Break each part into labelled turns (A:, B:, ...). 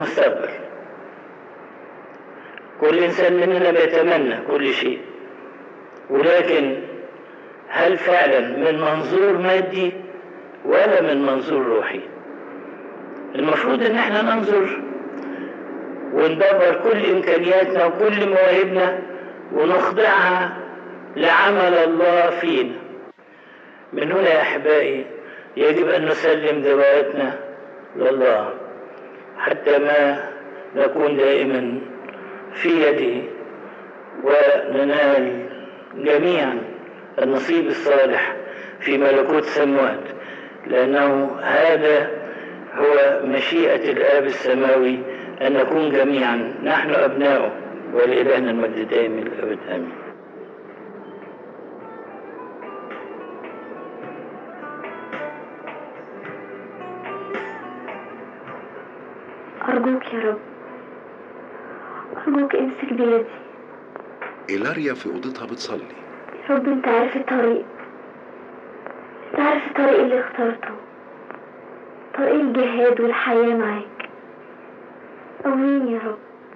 A: المستقبل كل إنسان مننا بيتمنى كل شيء ولكن هل فعلا من منظور مادي ولا من منظور روحي المفروض ان احنا ننظر وندبر كل امكانياتنا وكل مواهبنا ونخضعها لعمل الله فينا من هنا يا احبائي يجب ان نسلم ذواتنا لله حتى ما نكون دائما في يده وننال جميعا النصيب الصالح في ملكوت السماوات لأنه هذا هو مشيئة الآب السماوي أن نكون جميعا نحن أبناؤه ولإلهنا المجد دائم الأبد آمين
B: أرجوك يا رب أرجوك امسك بيدي
C: إيلاريا في أوضتها بتصلي
B: يا رب أنت عارف الطريق أنت عارف الطريق اللي اخترته طريق الجهاد والحياة معاك قويني يا رب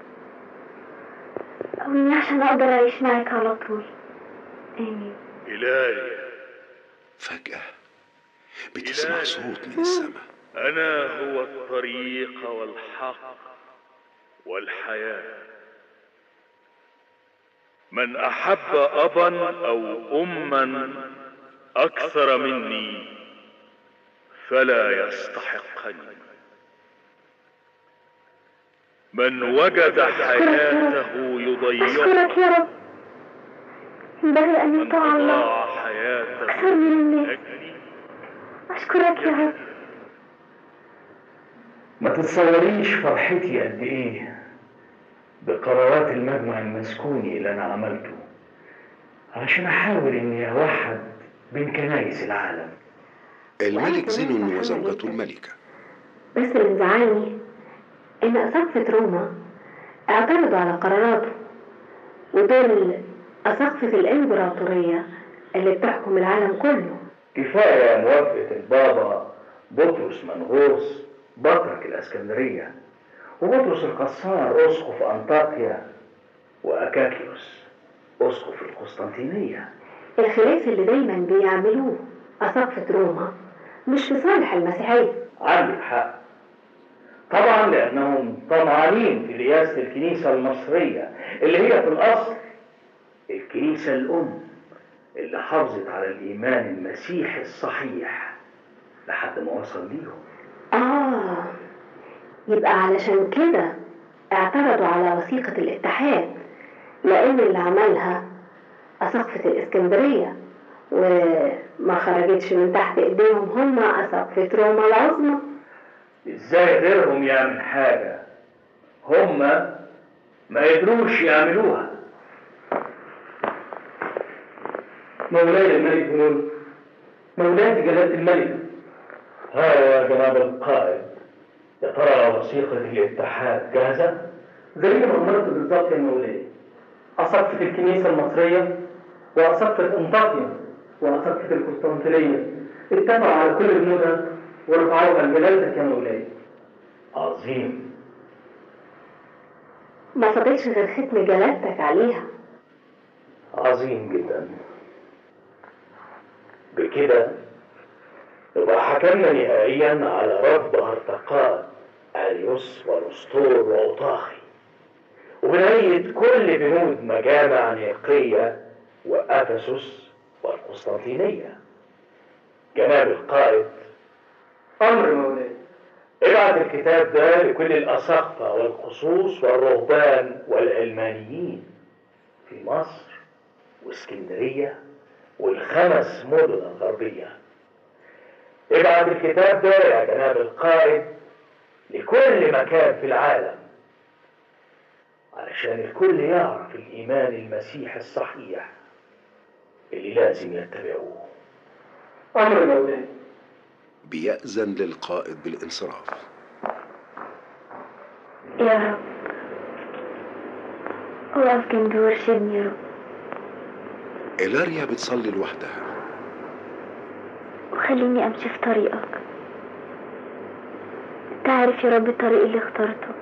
B: قويني عشان أقدر أعيش معاك على طول آمين
D: إلهي
C: فجأة بتسمع صوت من السماء
D: أنا هو الطريق والحق والحياة من أحب أبا أو أما أكثر مني فلا يستحقني من وجد حياته يضيعها
B: أشكرك يا رب ينبغي أن
D: من
B: يطاع الله
D: أضاع حياته
B: أكثر من الناس
D: أجلي
B: أشكرك يا رب
E: ما تتصوريش فرحتي قد ايه بقرارات المجمع المسكوني اللي انا عملته علشان احاول اني اوحد بين كنايس العالم
C: الملك زينون وزوجته الملكة
B: بس اللي مزعلني إن أساقفة روما اعترضوا على قراراته ودول أساقفة الإمبراطورية اللي بتحكم العالم كله
E: كفايه موافقه البابا بطرس منغوص بطرك الاسكندريه وبطرس القصار اسقف انطاكيا واكاكيوس اسقف القسطنطينيه
B: الخلاف اللي دايما بيعملوه أساقفة روما مش في صالح المسيحية
E: عندك حق طبعا لانهم طمعانين في رئاسه الكنيسه المصريه اللي هي في الاصل الكنيسه الام اللي حافظت على الايمان المسيحي الصحيح لحد ما وصل ليهم
B: آه يبقى علشان كده اعترضوا على وثيقة الاتحاد لأن اللي عملها أساقفة الإسكندرية وما خرجتش من تحت إيديهم هم أساقفة روما العظمى
E: ازاي غيرهم يعمل حاجه هم ما يقدروش يعملوها مولاي الملك نور مولاي جلالة الملك ها يا جناب القائد يا ترى وثيقة الاتحاد جاهزة؟ زي ما أمرت بالظبط يا مولاي أسقفة الكنيسة المصرية وأسقفة أنطاكيا وأسقفة القسطنطينية اتفقوا على كل بنودها ورفعوها لجلالتك يا مولاي عظيم
B: ما فضلش غير ختم جلالتك عليها
E: عظيم جدا بكده يبقى حكمنا نهائيا على رفض هرطقات اريوس ونسطور واوطاخي وبنهاية كل بنود مجامع نيقية وافسس والقسطنطينية جناب القائد امر مولاي ابعت الكتاب ده لكل الاساقفة والخصوص والرهبان والعلمانيين في مصر واسكندرية والخمس مدن الغربية ابعت الكتاب ده يا جناب القائد لكل مكان في العالم علشان الكل يعرف الإيمان المسيحي الصحيح اللي لازم يتبعوه أمر مولاي
C: بيأذن للقائد بالانصراف
B: يا رب وقف جنبي وارشدني يا رب
C: إيلاريا بتصلي لوحدها
B: وخليني امشي في طريقك انت عارف يا رب الطريق اللي اخترته